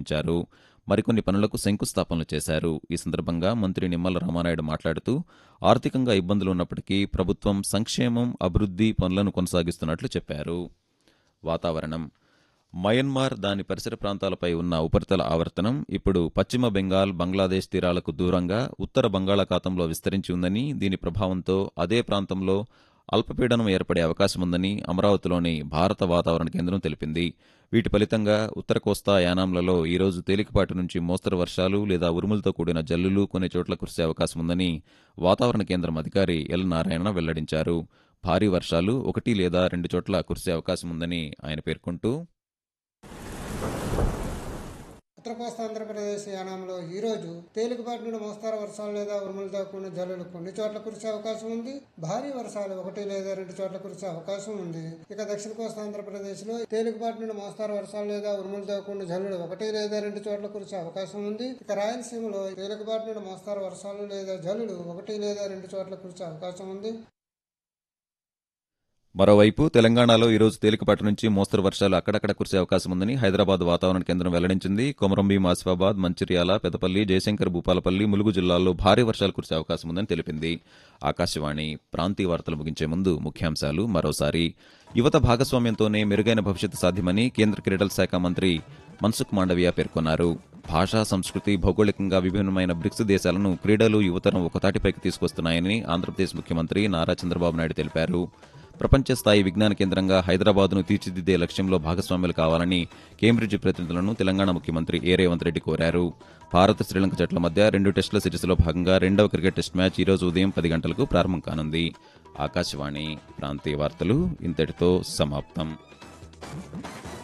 ప్రారంభించారు మరికొన్ని పనులకు శంకుస్థాపనలు చేశారు ఈ సందర్భంగా మంత్రి నిమ్మల రామానాయుడు మాట్లాడుతూ ఆర్థికంగా ఇబ్బందులు ఉన్నప్పటికీ ప్రభుత్వం సంక్షేమం అభివృద్ధి పనులను కొనసాగిస్తున్నట్లు చెప్పారు వాతావరణం మయన్మార్ దాని పరిసర ప్రాంతాలపై ఉన్న ఉపరితల ఆవర్తనం ఇప్పుడు పశ్చిమ బెంగాల్ బంగ్లాదేశ్ తీరాలకు దూరంగా ఉత్తర బంగాళాఖాతంలో విస్తరించి ఉందని దీని ప్రభావంతో అదే ప్రాంతంలో అల్పపీడనం ఏర్పడే అవకాశం ఉందని అమరావతిలోని భారత వాతావరణ కేంద్రం తెలిపింది వీటి ఫలితంగా ఉత్తర కోస్తా యానాంలలో ఈ రోజు తేలికపాటి నుంచి మోస్తరు వర్షాలు లేదా ఉరుములతో కూడిన జల్లులు కొన్ని చోట్ల కురిసే అవకాశం ఉందని వాతావరణ కేంద్రం అధికారి ఎల్ నారాయణ వెల్లడించారు భారీ వర్షాలు ఒకటి లేదా రెండు చోట్ల కురిసే అవకాశం ఉందని ఆయన పేర్కొంటూ ఉత్తర కోస్తా ఆంధ్రప్రదేశ్ యానాంలో ఈ రోజు తేలికపాటి నుండి మోస్తారు వర్షాలు లేదా ఉరుములతో కూడిన జల్లులు కొన్ని చోట్ల కురిసే అవకాశం ఉంది భారీ వర్షాలు ఒకటి లేదా రెండు చోట్ల కురిసే అవకాశం ఉంది ఇక దక్షిణ కోస్తా ఆంధ్రప్రదేశ్ లో తేలికపాటి నుండి మోస్తారు వర్షాలు లేదా ఉరుములతో కూడిన జల్లులు ఒకటి లేదా రెండు చోట్ల కురిసే అవకాశం ఉంది ఇక రాయలసీమలో తేలికపాటి నుండి మోస్తారు వర్షాలు లేదా జల్లులు ఒకటి లేదా రెండు చోట్ల కురిసే అవకాశం ఉంది మరోవైపు తెలంగాణలో ఈ రోజు తేలికపాటి నుంచి మోస్తరు వర్షాలు అక్కడక్కడ కురిసే అవకాశం ఉందని హైదరాబాద్ వాతావరణ కేంద్రం వెల్లడించింది కొమరంభీం ఆసిఫాబాద్ మంచిర్యాల పెదపల్లి జయశంకర్ భూపాలపల్లి ములుగు జిల్లాల్లో భారీ వర్షాలు కురిసే అవకాశం ఉందని తెలిపింది ఆకాశవాణి ప్రాంతీయ వార్తలు ముగించే ముందు ముఖ్యాంశాలు మరోసారి యువత భాగస్వామ్యంతోనే మెరుగైన భవిష్యత్తు సాధ్యమని కేంద్ర క్రీడల శాఖ మంత్రి మన్సుఖ్ మాండవియా పేర్కొన్నారు భాషా సంస్కృతి భౌగోళికంగా విభిన్నమైన బ్రిక్స్ దేశాలను క్రీడలు యువతరం ఒకతాటిపైకి తీసుకొస్తున్నాయని ఆంధ్రప్రదేశ్ ముఖ్యమంత్రి నారా చంద్రబాబు నాయుడు తెలిపారు ప్రపంచ స్థాయి విజ్ఞాన కేంద్రంగా హైదరాబాద్ను తీర్చిదిద్దే లక్ష్యంలో భాగస్వామ్యులు కావాలని కేంబ్రిడ్జ్ ప్రతినిధులను తెలంగాణ ముఖ్యమంత్రి ఏ రేవంత్ రెడ్డి కోరారు భారత్ శ్రీలంక జట్ల మధ్య రెండు టెస్టుల సిరీస్లో భాగంగా రెండవ క్రికెట్ టెస్ట్ మ్యాచ్ ఈ రోజు ఉదయం పది గంటలకు ప్రారంభం కానుంది ఆకాశవాణి ప్రాంతీయ వార్తలు ఇంతటితో సమాప్తం